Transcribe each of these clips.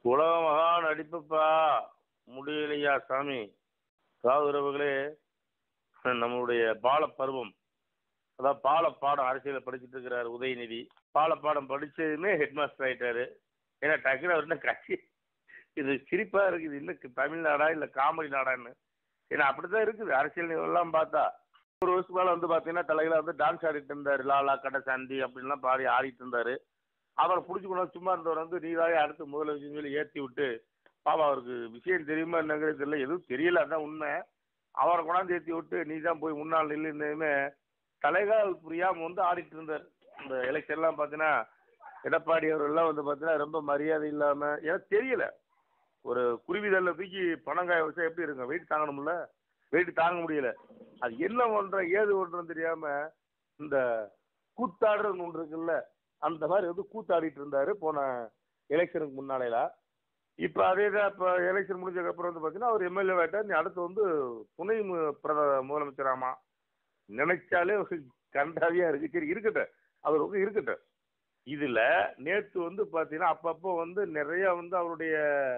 உலக மகா நடிப்புப்பா முடியலையா சாமி சாதுரவுகளே நம்மளுடைய பால பருவம் அதாவது பால பாடம் அரசியலில் படிச்சுட்டு இருக்கிறார் உதயநிதி பால பாடம் படிச்சதுமே ஹெட் மாஸ்டர் ஆயிட்டாரு ஏன்னா டக்குனு அவர் என்ன கட்சி இது சிரிப்பா இருக்குது இன்னும் தமிழ்நாடா இல்லை காமெடி நாடான்னு ஏன்னா அப்படித்தான் இருக்குது அரசியல் எல்லாம் பார்த்தா ஒரு வருஷத்துக்கு மேலே வந்து பார்த்தீங்கன்னா தலையில வந்து டான்ஸ் ஆடிட்டு இருந்தார் லாலா கடை சாண்டி அப்படின்லாம் பாடி ஆடிட்டு இருந்தாரு அவரை பிடிச்சி கொண்டு வந்து சும்மா இருந்தவர் வந்து நீதாவே அடுத்து முதலமைச்சர் சொல்லி ஏற்றி விட்டு பாப்பா அவருக்கு விஷயம் தெரியுமா என்னங்கிறது தெரியல எதுவும் தெரியல அதான் உண்மை அவரை கொண்டாந்து ஏற்றி விட்டு நீ தான் போய் முன்னாள் நில்லுன்னதுமே தலைகால் புரியாமல் வந்து ஆடிட்டு இருந்தார் இந்த எலெக்ஷன்லாம் பார்த்தீங்கன்னா எடப்பாடி அவரெல்லாம் வந்து பார்த்தீங்கன்னா ரொம்ப மரியாதை இல்லாமல் எனக்கு தெரியல ஒரு குருவிதல்ல தூக்கி பணங்காய வச்சா எப்படி இருக்கும் வெயிட் தாங்கணும்ல வெயிட் தாங்க முடியல அது என்ன பண்ணுறோம் ஏது பண்ணுறோம் தெரியாமல் இந்த கூத்தாடுறது ஒன்று இருக்குல்ல அந்த மாதிரி வந்து கூத்தாடிட்டு இருந்தார் போன எலெக்ஷனுக்கு முன்னாலேல இப்போ அதே தான் இப்போ எலெக்ஷன் முடிஞ்சதுக்கப்புறம் வந்து பார்த்தீங்கன்னா அவர் எம்எல்ஏ ஆகிட்டார் நீ அடுத்து வந்து துணை மு- பிரத முதலமைச்சராமா நினைச்சாலே ஒரு கண்டாவியாக இருக்கு சரி இருக்கட்டும் அவர் வந்து இருக்கட்டும் இதில் நேற்று வந்து பார்த்தீங்கன்னா அப்பப்போ வந்து நிறைய வந்து அவருடைய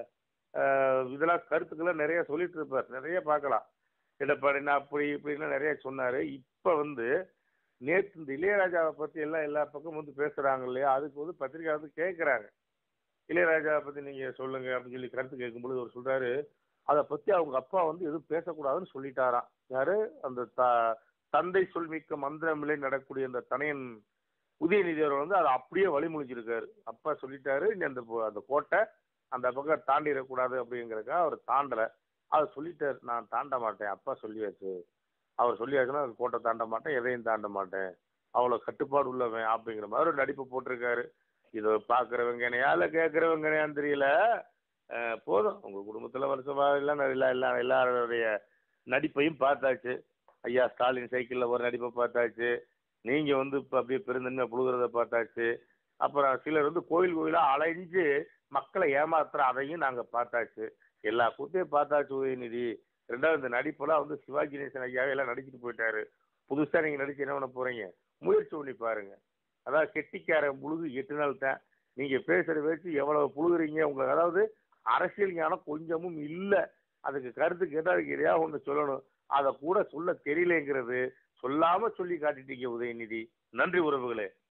அஹ், இதெல்லாம் கருத்துக்களை நிறைய சொல்லிட்டு இருப்பார் நிறைய பார்க்கலாம் எடப்பாடினா அப்படி இப்படின்னு நிறைய சொன்னார் இப்போ வந்து நேற்று இந்த இளையராஜாவை பற்றி எல்லாம் எல்லா பக்கமும் வந்து பேசுகிறாங்க இல்லையா அதுக்கு வந்து பத்திரிக்கை வந்து கேட்குறாங்க இளையராஜாவை பற்றி நீங்கள் சொல்லுங்கள் அப்படின்னு சொல்லி கருத்து கேட்கும்பொழுது அவர் சொல்கிறாரு அதை பற்றி அவங்க அப்பா வந்து எதுவும் பேசக்கூடாதுன்னு சொல்லிட்டாராம் யாரு அந்த த தந்தை சொல்மிக்க மந்திரமில்லை நடக்கக்கூடிய அந்த தனையன் உதயநிதி அவர் வந்து அதை அப்படியே வழிமொழிஞ்சிருக்காரு அப்பா சொல்லிட்டாரு நீ அந்த போ- அந்த கோட்டை அந்த பக்கம் தாண்டிடக்கூடாது அப்படிங்கிறதுக்காக அவர் தாண்டலை அதை சொல்லிட்டாரு நான் தாண்ட மாட்டேன் அப்பா சொல்லியாச்சு அவர் சொல்லியாச்சுன்னா அந்த கோட்டை தாண்ட மாட்டேன் எதையும் தாண்ட மாட்டேன் அவ்வளோ கட்டுப்பாடு உள்ளவன் அப்படிங்கிற மாதிரி ஒரு நடிப்பு போட்டிருக்காரு இதை பார்க்குறவங்க என்னையால கேட்குறவங்க என்னையான்னு தெரியல அஹ் போதும் உங்கள் குடும்பத்தில் வருஷமா எல்லாம் எல்லாம் எல்லாம் எல்லாருடைய நடிப்பையும் பார்த்தாச்சு ஐயா ஸ்டாலின் சைக்கிளில் ஒரு நடிப்பை பார்த்தாச்சு நீங்கள் வந்து இப்போ அப்படியே பெருந்தன்மை புழுகிறத பார்த்தாச்சு அப்புறம் சிலர் வந்து கோயில் கோயிலாக அலைஞ்சு மக்களை ஏமாத்துற அதையும் நாங்கள் பார்த்தாச்சு எல்லா கூத்தையும் பார்த்தாச்சு உதயநிதி ரெண்டாவது இந்த நடிப்பெல்லாம் வந்து சிவாஜி கணேசன் ஐயாவே எல்லாம் நடிச்சிட்டு போயிட்டாரு புதுசாக நீங்கள் நடிச்சு என்ன பண்ண போகிறீங்க முயற்சி பண்ணி பாருங்க அதாவது கெட்டிக்காரன் புழுகு எட்டு நாள் தான் நீங்கள் பேசுகிற பேச்சு எவ்வளவு புழுகுறீங்க உங்களுக்கு அதாவது அரசியல் ஞானம் கொஞ்சமும் இல்லை அதுக்கு கருத்து கேட்டால் அதுக்கு எதையாவது ஒன்று சொல்லணும் அதை கூட சொல்ல தெரியலேங்கிறது சொல்லாமல் சொல்லி காட்டிட்டீங்க உதயநிதி நன்றி உறவுகளே